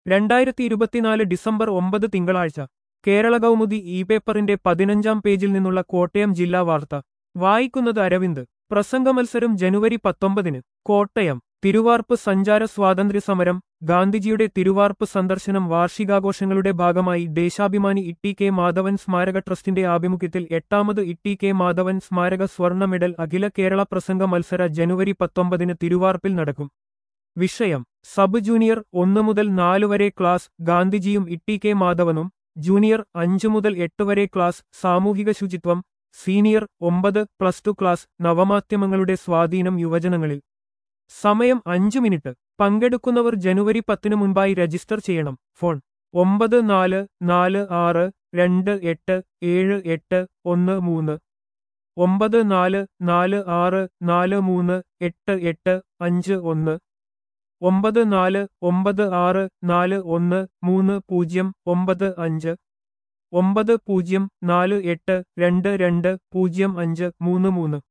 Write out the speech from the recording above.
രണ്ടായിരത്തി ഇരുപത്തിനാല് ഡിസംബർ ഒമ്പത് തിങ്കളാഴ്ച കേരള കൗമുദി ഇ പേപ്പറിന്റെ പതിനഞ്ചാം പേജിൽ നിന്നുള്ള കോട്ടയം ജില്ലാ വാർത്ത വായിക്കുന്നത് അരവിന്ദ് പ്രസംഗമത്സരം ജനുവരി പത്തൊമ്പതിന് കോട്ടയം തിരുവാർപ്പ് സഞ്ചാര സ്വാതന്ത്ര്യ സമരം ഗാന്ധിജിയുടെ തിരുവാർപ്പ് സന്ദർശനം വാർഷികാഘോഷങ്ങളുടെ ഭാഗമായി ദേശാഭിമാനി ഇട്ടി കെ മാധവൻ സ്മാരക ട്രസ്റ്റിന്റെ ആഭിമുഖ്യത്തിൽ എട്ടാമത് ഇട്ടി കെ മാധവൻ സ്മാരക സ്വർണ്ണ മെഡൽ അഖില കേരള പ്രസംഗ മത്സര ജനുവരി പത്തൊമ്പതിന് തിരുവാർപ്പിൽ നടക്കും വിഷയം സബ് ജൂനിയർ ഒന്ന് മുതൽ നാല് വരെ ക്ലാസ് ഗാന്ധിജിയും ഇട്ടി കെ മാധവനും ജൂനിയർ അഞ്ചു മുതൽ എട്ട് വരെ ക്ലാസ് സാമൂഹിക ശുചിത്വം സീനിയർ ഒമ്പത് പ്ലസ് ടു ക്ലാസ് നവമാധ്യമങ്ങളുടെ സ്വാധീനം യുവജനങ്ങളിൽ സമയം അഞ്ചു മിനിറ്റ് പങ്കെടുക്കുന്നവർ ജനുവരി പത്തിന് മുൻപായി രജിസ്റ്റർ ചെയ്യണം ഫോൺ ഒമ്പത് നാല് നാല് ആറ് രണ്ട് എട്ട് ഏഴ് എട്ട് ഒന്ന് മൂന്ന് ഒമ്പത് നാല് നാല് ആറ് നാല് മൂന്ന് എട്ട് എട്ട് അഞ്ച് ഒന്ന് ഒമ്പത് നാല് ഒമ്പത് ആറ് നാല് ഒന്ന് മൂന്ന് പൂജ്യം ഒമ്പത് അഞ്ച് ഒമ്പത് പൂജ്യം നാല് എട്ട് രണ്ട് രണ്ട് പൂജ്യം അഞ്ച് മൂന്ന് മൂന്ന്